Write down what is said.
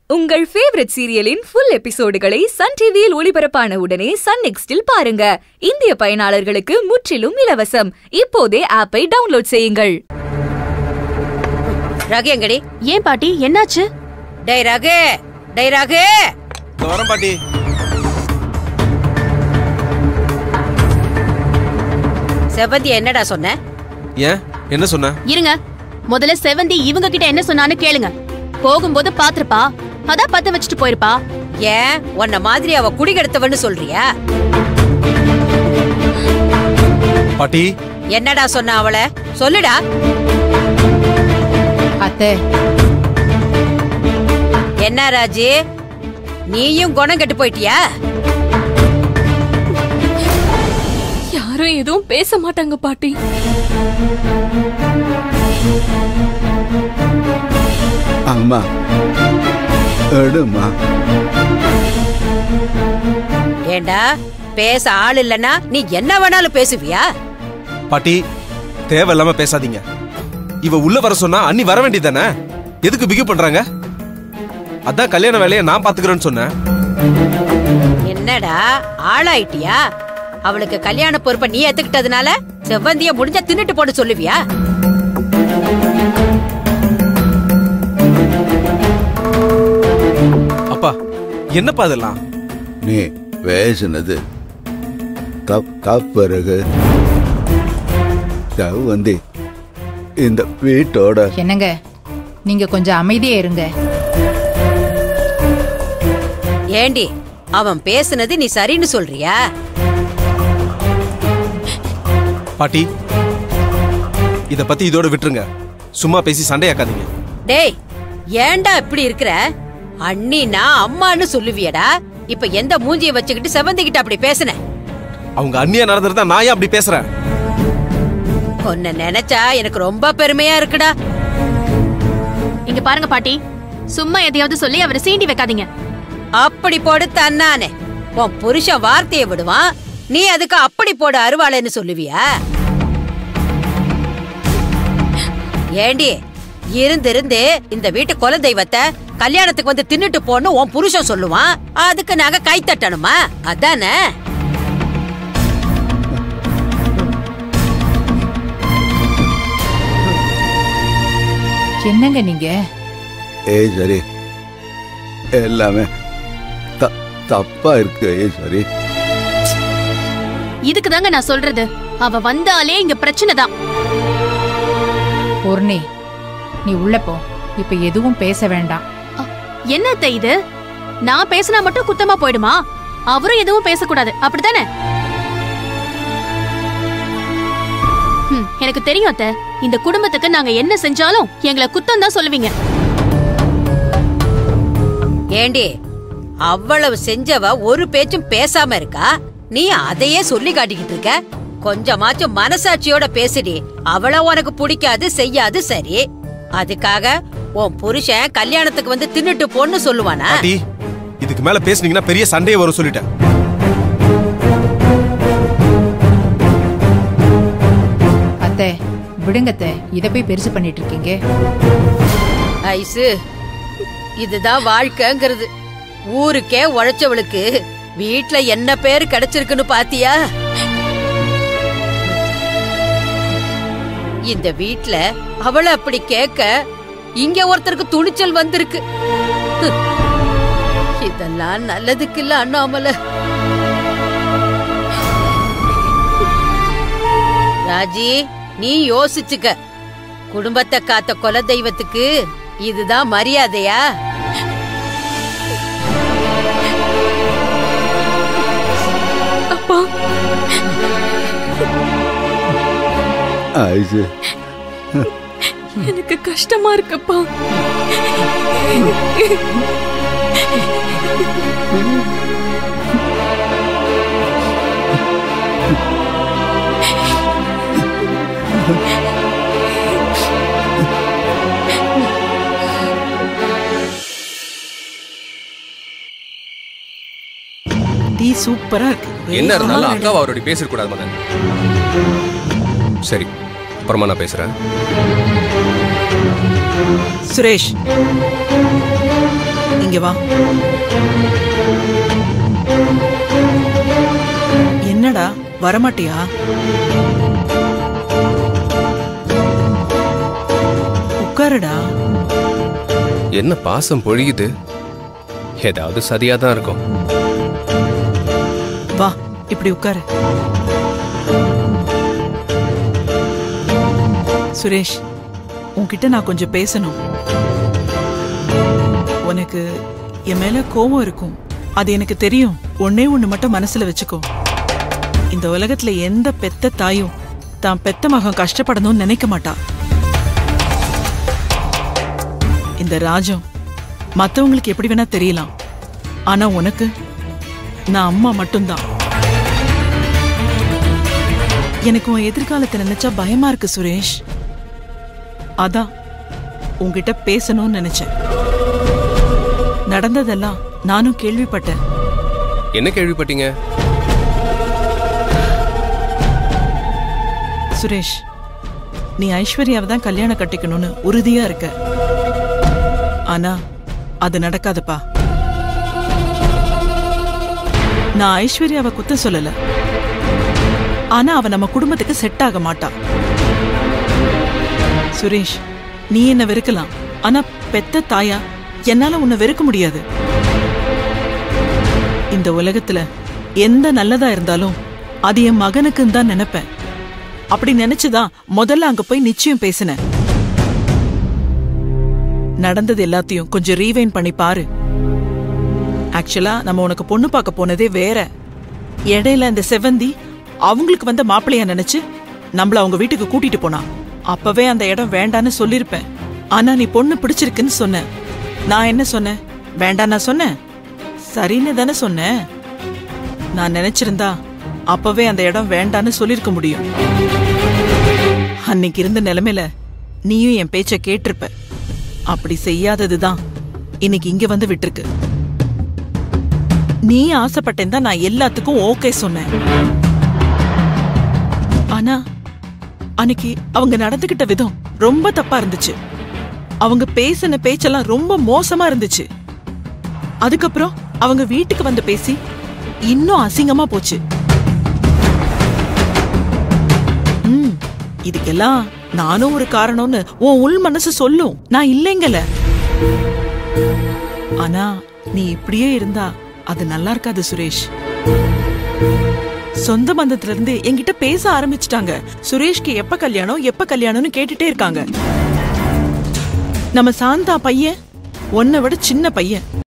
உங்கள் ஃபேவரட் சீரியலின் ஃபுல் எபிசோடுகளை சன் டிவியில் ஒளிபரப்பான உடனே சன் நெக்ஸ்டில் பாருங்க இந்திய பயனாளர்களுக்கு முற்றிலும் இலவசம் இப்போதே ஆப்பை டவுன்லோட் செய்யுங்கள் ரகு எங்கடி ஏன் பாட்டி என்னாச்சு டேய் ரகு டேய் ரகு இதோ வரேன் பாட்டி செவந்தி என்னடா சொன்ன ஏன் என்ன சொன்ன இருங்க முதல்ல செவந்தி இவங்க கிட்ட என்ன சொன்னான்னு கேளுங்க போகும்போது பாத்திருப்பா அதான் பத்த வச்சுட்டு போயிருப்பா ஏன் உன்ன மாதிரி அவ குடிகெடுத்தவன்னு சொல்றியா பாட்டி என்னடா சொன்ன அவள சொல்லுடா அத்தை என்ன ராஜி நீயும் குணம் கெட்டு போயிட்டியா யாரும் எதுவும் பேச மாட்டாங்க பாட்டி அம்மா எடுமா ஏண்டா பேச ஆள் இல்லனா நீ என்ன வேணாலும் பேசுவியா பாட்டி தேவையில்லாம பேசாதீங்க இவ உள்ள வர சொன்னா அண்ணி வர வேண்டியதானே எதுக்கு பிகு பண்றாங்க அதான் கல்யாண வேலையை நான் பாத்துக்கிறேன்னு சொன்னேன் என்னடா ஆளாயிட்டியா அவளுக்கு கல்யாண பொறுப்பை நீ ஏத்துக்கிட்டதுனால செவ்வந்திய முடிஞ்ச தின்னுட்டு போட சொல்லுவியா அப்பா என்னப்பா இதெல்லாம் நீ பேசினது தப் தப்பிறகு வந்து இந்த வீட்டோட என்னங்க நீங்க கொஞ்சம் அமைதியா இருங்க ஏண்டி அவன் பேசுனது நீ சரின்னு சொல்றியா பாட்டி இத பத்தி இதோட விட்டுருங்க சும்மா பேசி சண்டையாக்காதீங்க டேய் ஏன்டா இப்படி இருக்கிற அண்ணினா அம்மான்னு சொல்லுவியடா இப்ப எந்த மூஞ்சிய வச்சுக்கிட்டு செவந்திக்கிட்ட அப்படி பேசுன அவங்க அண்ணியா நடந்துருந்தா நான் ஏன் அப்படி பேசுறேன் உன்னை நினைச்சா எனக்கு ரொம்ப பெருமையா இருக்குடா இங்க பாருங்க பாட்டி சும்மா எதையாவது சொல்லி அவரை சீண்டி வைக்காதீங்க அப்படி போடு தன்னானே உன் புருஷன் வார்த்தையை விடுவான் நீ அதுக்கு அப்படி போடு அருவாளைன்னு சொல்லுவியா ஏண்டி இருந்திருந்து இந்த வீட்டு குல தெய்வத்தை கல்யாணத்துக்கு வந்து தின்னுட்டு போன்னு உன் புருஷன் சொல்லுவான் அதுக்கு நாங்க கை தட்டணுமா அதானே என்னங்க நீங்க ஏய் சரி எல்லாமே த தப்பா இருக்கு ஏய் சரி இதுக்கு தாங்க நான் சொல்றது அவ வந்தாலே இங்க பிரச்சனை தான் பொருணி நீ உள்ள போ இப்ப எதுவும் பேச வேண்டாம் என்ன அத்தை இது நான் பேசினா மட்டும் குத்தமா போயிடுமா அவரும் எதுவும் பேசக்கூடாது அப்படித்தானே ஹம், எனக்கு தெரியும் அத்தை இந்த குடும்பத்துக்கு நாங்க என்ன செஞ்சாலும் எங்களை குத்தம் தான் சொல்லுவீங்க ஏண்டி அவ்வளவு செஞ்சவ ஒரு பேச்சும் பேசாம இருக்கா நீ அதையே சொல்லி காட்டிக்கிட்டு இருக்க கொஞ்சமாச்சும் மனசாட்சியோட பேசுடி அவள உனக்கு பிடிக்காது செய்யாது சரி அதுக்காக உன் புருஷன் கல்யாணத்துக்கு வந்து தின்னுட்டு போன்னு சொல்லுவானா பாட்டி இதுக்கு மேல பேசுனீங்கன்னா பெரிய சண்டையே வரும் சொல்லிட்டேன் அத்தை விடுங்க அத்தை இத போய் பெருசு பண்ணிட்டு இருக்கீங்க ஐசு இதுதான் வாழ்க்கைங்கிறது ஊருக்கே உழைச்சவளுக்கு வீட்ல என்ன பேர் கிடைச்சிருக்குன்னு பாத்தியா இந்த வீட்ல அவள அப்படி கேட்க இங்க ஒருத்தருக்கு துணிச்சல் வந்திருக்கு ஹ். இதெல்லாம் நல்லதுக்கு இல்ல அண்ணாமல ராஜி நீ யோசிச்சுக்க குடும்பத்தை காத்த குல தெய்வத்துக்கு இதுதான் மரியாதையா ஐசு எனக்கு கஷ்டமா இருக்குப்பா டீ சூப்பரா இருக்கு என்ன இருந்தாலும் அக்காவை அவரோட பேசிடக்கூடாது மதன் சரி அப்புறமா நான் பேசுறேன் சுரேஷ் இங்க வா என்னடா வரமாட்டியா உட்காருடா என்ன பாசம் பொழியுது ஏதாவது சதியா தான் இருக்கும் வா இப்படி உட்காரு சுரேஷ் உன்கிட்ட நான் கொஞ்சம் பேசணும் உனக்கு என் மேல கோபம் இருக்கும் அது எனக்கு தெரியும் ஒன்னே ஒண்ணு மட்டும் மனசுல வச்சுக்கோ இந்த உலகத்துல எந்த பெத்த தாயும் தான் பெத்த மகன் கஷ்டப்படணும்னு நினைக்க மாட்டா இந்த ராஜம் மத்தவங்களுக்கு எப்படி வேணா தெரியலாம் ஆனா உனக்கு நான் அம்மா மட்டும்தான் எனக்கு உன் எதிர்காலத்தை நினைச்சா பயமா இருக்கு சுரேஷ் அதான் உன்கிட்ட பேசணும்னு நினைச்சேன் நடந்ததெல்லாம் நானும் கேள்விப்பட்டேன் என்ன கேள்விப்பட்டீங்க சுரேஷ் நீ ஐஸ்வர்யாவை தான் கல்யாணம் கட்டிக்கணும்னு உறுதியா இருக்க ஆனா அது நடக்காதுப்பா நான் ஐஸ்வர்யாவை குத்த சொல்லல ஆனா அவ நம்ம குடும்பத்துக்கு செட் ஆக மாட்டா சுரேஷ் நீ என்ன வெறுக்கலாம் ஆனா பெத்த தாயா என்னால உன்னை வெறுக்க முடியாது இந்த உலகத்துல எந்த நல்லதா இருந்தாலும் அது என் மகனுக்குன்னு தான் நினைப்பேன் அப்படி நினைச்சுதான் முதல்ல அங்க போய் நிச்சயம் பேசினேன் நடந்தது எல்லாத்தையும் கொஞ்சம் ரீவைன் பண்ணி பாரு ஆக்சுவலா நம்ம உனக்கு பொண்ணு பார்க்க போனதே வேற இடையில இந்த செவந்தி அவங்களுக்கு வந்த மாப்பிள்ளைய நினைச்சு நம்மள அவங்க வீட்டுக்கு கூட்டிட்டு போனா அப்பவே அந்த இடம் வேண்டான்னு சொல்லிருப்பேன் ஆனா நீ பொண்ணு பிடிச்சிருக்குன்னு சொன்ன நான் என்ன சொன்னேன் வேண்டாம் நான் சொன்னேன் சரின்னு தானே சொன்னேன் நான் நினைச்சிருந்தா அப்பவே அந்த இடம் வேண்டான்னு சொல்லிருக்க முடியும் அன்னைக்கு இருந்த நிலைமையில நீயும் என் பேச்ச கேட்டிருப்ப அப்படி செய்யாததுதான் இன்னைக்கு இங்க வந்து விட்டுருக்கு நீ ஆசைப்பட்டேன் தான் நான் எல்லாத்துக்கும் ஓகே சொன்னேன் ஆனா அன்னைக்கு அவங்க நடந்துகிட்ட விதம் ரொம்ப தப்பா இருந்துச்சு அவங்க பேசின பேச்செல்லாம் ரொம்ப மோசமா இருந்துச்சு அதுக்கப்புறம் அவங்க வீட்டுக்கு வந்து பேசி இன்னும் அசிங்கமா போச்சு ம், இதுக்கெல்லாம் நானும் ஒரு காரணம்னு உன் உள் மனசு சொல்லும் நான் இல்லைங்கல ஆனா நீ இப்படியே இருந்தா அது நல்லா இருக்காது சுரேஷ் சொந்த பந்தத்துல இருந்து என்கிட்ட பேச ஆரம்பிச்சிட்டாங்க சுரேஷ்க்கு எப்ப கல்யாணம் எப்ப கல்யாணம்னு கேட்டுட்டே இருக்காங்க நம்ம சாந்தா பையன் உன்னை விட சின்ன பையன்